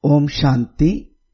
ஓம் சாந்தி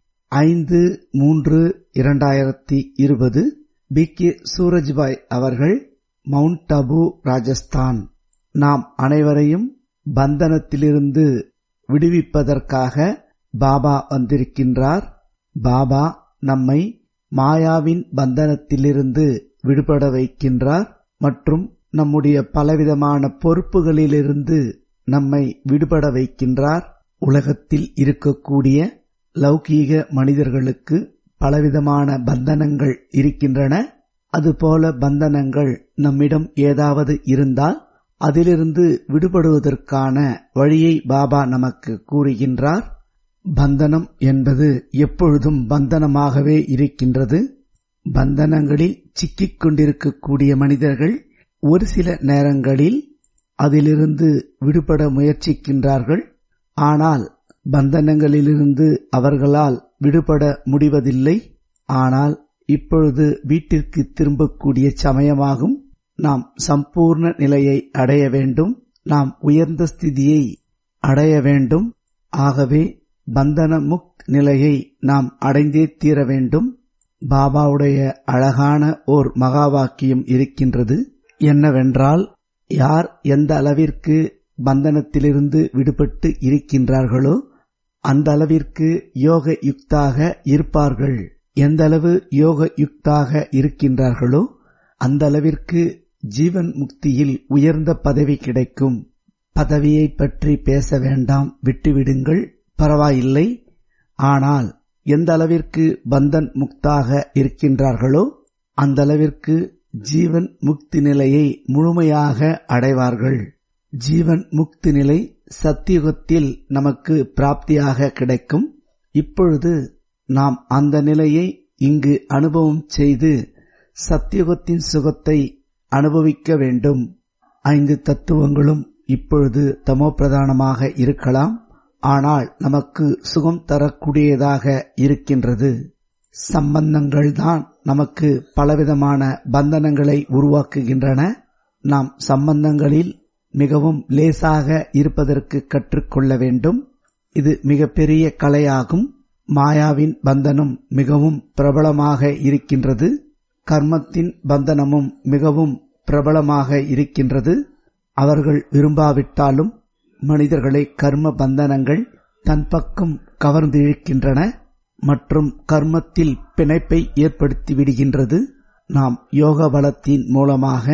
ஐந்து மூன்று இரண்டாயிரத்தி இருபது பி கே சூரஜ்பாய் அவர்கள் மவுண்ட் அபு ராஜஸ்தான் நாம் அனைவரையும் பந்தனத்திலிருந்து விடுவிப்பதற்காக பாபா வந்திருக்கின்றார் பாபா நம்மை மாயாவின் பந்தனத்திலிருந்து விடுபட வைக்கின்றார் மற்றும் நம்முடைய பலவிதமான பொறுப்புகளிலிருந்து நம்மை விடுபட வைக்கின்றார் உலகத்தில் இருக்கக்கூடிய லௌகீக மனிதர்களுக்கு பலவிதமான பந்தனங்கள் இருக்கின்றன அதுபோல பந்தனங்கள் நம்மிடம் ஏதாவது இருந்தால் அதிலிருந்து விடுபடுவதற்கான வழியை பாபா நமக்கு கூறுகின்றார் பந்தனம் என்பது எப்பொழுதும் பந்தனமாகவே இருக்கின்றது பந்தனங்களில் சிக்கிக் கொண்டிருக்கக்கூடிய மனிதர்கள் ஒரு சில நேரங்களில் அதிலிருந்து விடுபட முயற்சிக்கின்றார்கள் ஆனால் பந்தனங்களிலிருந்து அவர்களால் விடுபட முடிவதில்லை ஆனால் இப்பொழுது வீட்டிற்கு திரும்பக்கூடிய சமயமாகும் நாம் சம்பூர்ண நிலையை அடைய வேண்டும் நாம் உயர்ந்த ஸ்திதியை அடைய வேண்டும் ஆகவே பந்தன முக் நிலையை நாம் அடைந்தே தீர வேண்டும் பாபாவுடைய அழகான ஓர் மகா வாக்கியம் இருக்கின்றது என்னவென்றால் யார் எந்த அளவிற்கு பந்தனத்திலிருந்து விடுபட்டு இருக்கின்றார்களோ அந்த அளவிற்கு யோக யுக்தாக இருப்பார்கள் எந்த அளவு யோக யுக்தாக இருக்கின்றார்களோ அந்த அளவிற்கு ஜீவன் முக்தியில் உயர்ந்த பதவி கிடைக்கும் பதவியை பற்றி பேச வேண்டாம் விட்டுவிடுங்கள் பரவாயில்லை ஆனால் எந்த அளவிற்கு பந்தன் முக்தாக இருக்கின்றார்களோ அந்த அளவிற்கு ஜீவன் முக்தி நிலையை முழுமையாக அடைவார்கள் ஜீவன் முக்தி நிலை சத்தியுகத்தில் நமக்கு பிராப்தியாக கிடைக்கும் இப்பொழுது நாம் அந்த நிலையை இங்கு அனுபவம் செய்து சத்தியுகத்தின் சுகத்தை அனுபவிக்க வேண்டும் ஐந்து தத்துவங்களும் இப்பொழுது தமோ பிரதானமாக இருக்கலாம் ஆனால் நமக்கு சுகம் தரக்கூடியதாக இருக்கின்றது சம்பந்தங்கள் தான் நமக்கு பலவிதமான பந்தனங்களை உருவாக்குகின்றன நாம் சம்பந்தங்களில் மிகவும் லேசாக இருப்பதற்கு கற்றுக்கொள்ள வேண்டும் இது மிகப்பெரிய கலையாகும் மாயாவின் பந்தனம் மிகவும் பிரபலமாக இருக்கின்றது கர்மத்தின் பந்தனமும் மிகவும் பிரபலமாக இருக்கின்றது அவர்கள் விரும்பாவிட்டாலும் மனிதர்களை கர்ம பந்தனங்கள் தன் பக்கம் கவர்ந்திழுக்கின்றன மற்றும் கர்மத்தில் பிணைப்பை ஏற்படுத்தி விடுகின்றது நாம் யோக பலத்தின் மூலமாக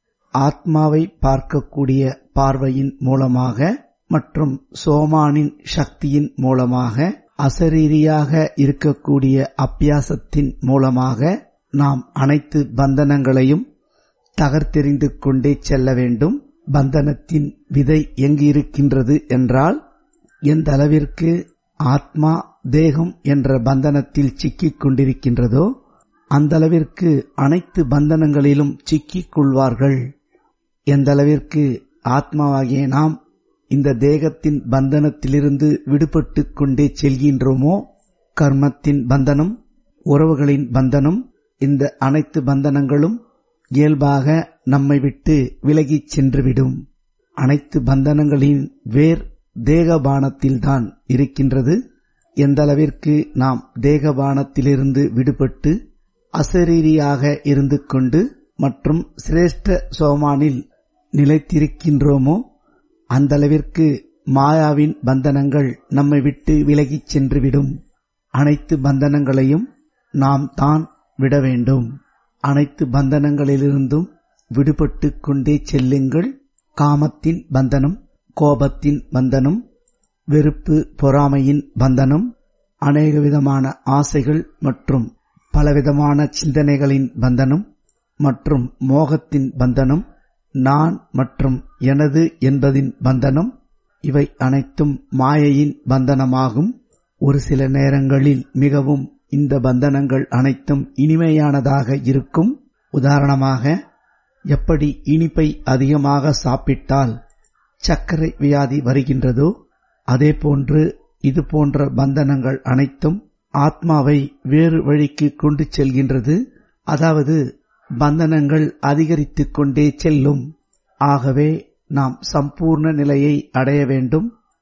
ஆத்மாவை பார்க்கக்கூடிய பார்வையின் மூலமாக மற்றும் சோமானின் சக்தியின் மூலமாக அசரீரியாக இருக்கக்கூடிய அப்பியாசத்தின் மூலமாக நாம் அனைத்து பந்தனங்களையும் தகர்த்தெறிந்து கொண்டே செல்ல வேண்டும் பந்தனத்தின் விதை எங்கு இருக்கின்றது என்றால் எந்த அளவிற்கு ஆத்மா தேகம் என்ற பந்தனத்தில் சிக்கிக் கொண்டிருக்கின்றதோ அந்த அளவிற்கு அனைத்து பந்தனங்களிலும் சிக்கிக் கொள்வார்கள் எந்த அளவிற்கு ஆத்மாவாகிய நாம் இந்த தேகத்தின் பந்தனத்திலிருந்து விடுபட்டு கொண்டே செல்கின்றோமோ கர்மத்தின் பந்தனம் உறவுகளின் பந்தனம் இந்த அனைத்து பந்தனங்களும் இயல்பாக நம்மை விட்டு விலகிச் சென்றுவிடும் அனைத்து பந்தனங்களின் வேர் தேகபானத்தில்தான் இருக்கின்றது எந்த அளவிற்கு நாம் தேகபானத்திலிருந்து விடுபட்டு அசரீரியாக இருந்து கொண்டு மற்றும் சிரேஷ்ட சோமானில் நிலைத்திருக்கின்றோமோ அந்த அளவிற்கு மாயாவின் பந்தனங்கள் நம்மை விட்டு விலகிச் சென்றுவிடும் அனைத்து பந்தனங்களையும் நாம் தான் விட வேண்டும் அனைத்து பந்தனங்களிலிருந்தும் விடுபட்டு கொண்டே செல்லுங்கள் காமத்தின் பந்தனம் கோபத்தின் பந்தனம் வெறுப்பு பொறாமையின் பந்தனம் அநேக விதமான ஆசைகள் மற்றும் பலவிதமான சிந்தனைகளின் பந்தனம் மற்றும் மோகத்தின் பந்தனம் நான் மற்றும் எனது என்பதின் பந்தனம் இவை அனைத்தும் மாயையின் பந்தனமாகும் ஒரு சில நேரங்களில் மிகவும் இந்த பந்தனங்கள் அனைத்தும் இனிமையானதாக இருக்கும் உதாரணமாக எப்படி இனிப்பை அதிகமாக சாப்பிட்டால் சர்க்கரை வியாதி வருகின்றதோ அதேபோன்று இது போன்ற பந்தனங்கள் அனைத்தும் ஆத்மாவை வேறு வழிக்கு கொண்டு செல்கின்றது அதாவது பந்தனங்கள் அதிகரித்துக் கொண்டே செல்லும் ஆகவே நாம் சம்பூர்ண நிலையை அடைய வேண்டும்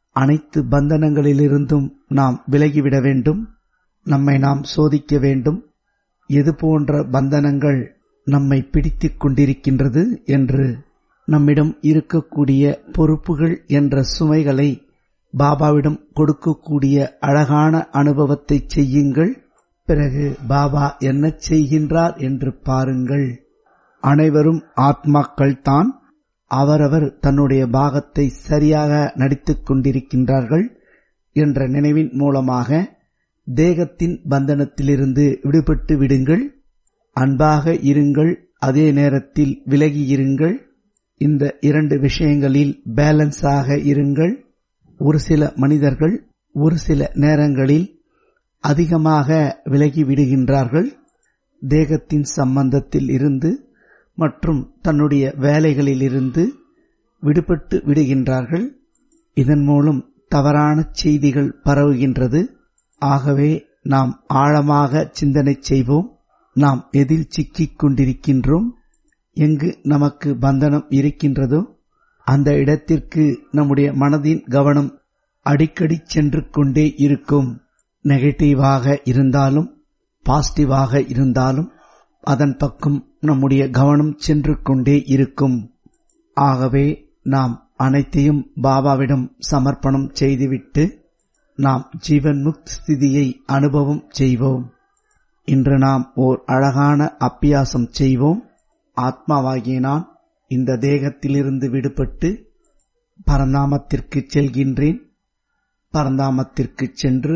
அனைத்து பந்தனங்களிலிருந்தும் நாம் விலகிவிட வேண்டும் நம்மை நாம் சோதிக்க வேண்டும் எது போன்ற பந்தனங்கள் நம்மை பிடித்துக் கொண்டிருக்கின்றது என்று நம்மிடம் இருக்கக்கூடிய பொறுப்புகள் என்ற சுமைகளை பாபாவிடம் கொடுக்கக்கூடிய அழகான அனுபவத்தை செய்யுங்கள் பிறகு பாபா என்ன செய்கின்றார் என்று பாருங்கள் அனைவரும் ஆத்மாக்கள் தான் அவரவர் தன்னுடைய பாகத்தை சரியாக நடித்துக் கொண்டிருக்கின்றார்கள் என்ற நினைவின் மூலமாக தேகத்தின் பந்தனத்திலிருந்து விடுபட்டு விடுங்கள் அன்பாக இருங்கள் அதே நேரத்தில் விலகி இருங்கள் இந்த இரண்டு விஷயங்களில் பேலன்ஸாக இருங்கள் ஒரு சில மனிதர்கள் ஒரு சில நேரங்களில் அதிகமாக விலகி விடுகின்றார்கள் தேகத்தின் சம்பந்தத்தில் இருந்து மற்றும் தன்னுடைய வேலைகளிலிருந்து விடுபட்டு விடுகின்றார்கள் இதன் மூலம் தவறான செய்திகள் பரவுகின்றது ஆகவே நாம் ஆழமாக சிந்தனை செய்வோம் நாம் எதில் சிக்கிக் கொண்டிருக்கின்றோம் எங்கு நமக்கு பந்தனம் இருக்கின்றதோ அந்த இடத்திற்கு நம்முடைய மனதின் கவனம் அடிக்கடி சென்று கொண்டே இருக்கும் நெகட்டிவாக இருந்தாலும் பாசிட்டிவாக இருந்தாலும் அதன் பக்கம் நம்முடைய கவனம் சென்று கொண்டே இருக்கும் ஆகவே நாம் அனைத்தையும் பாபாவிடம் சமர்ப்பணம் செய்துவிட்டு நாம் ஜீவன் முக்த் ஸ்திதியை அனுபவம் செய்வோம் இன்று நாம் ஓர் அழகான அப்பியாசம் செய்வோம் ஆத்மாவாகிய நான் இந்த தேகத்திலிருந்து விடுபட்டு பரந்தாமத்திற்கு செல்கின்றேன் பரந்தாமத்திற்கு சென்று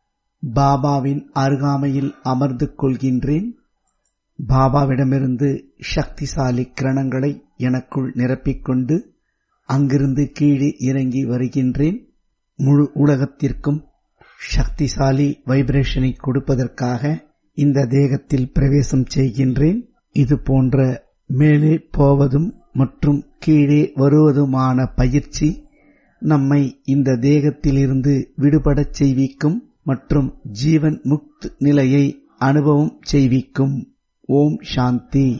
பாபாவின் அருகாமையில் அமர்ந்து கொள்கின்றேன் பாபாவிடமிருந்து சக்திசாலி கிரணங்களை எனக்குள் நிரப்பிக்கொண்டு அங்கிருந்து கீழே இறங்கி வருகின்றேன் முழு உலகத்திற்கும் சக்திசாலி வைப்ரேஷனை கொடுப்பதற்காக இந்த தேகத்தில் பிரவேசம் செய்கின்றேன் இது போன்ற மேலே போவதும் மற்றும் கீழே வருவதுமான பயிற்சி நம்மை இந்த தேகத்திலிருந்து விடுபடச் செய்விக்கும் மற்றும் ஜீவன் முக்த் நிலையை அனுபவம் செய்விக்கும் ஓம் சாந்தி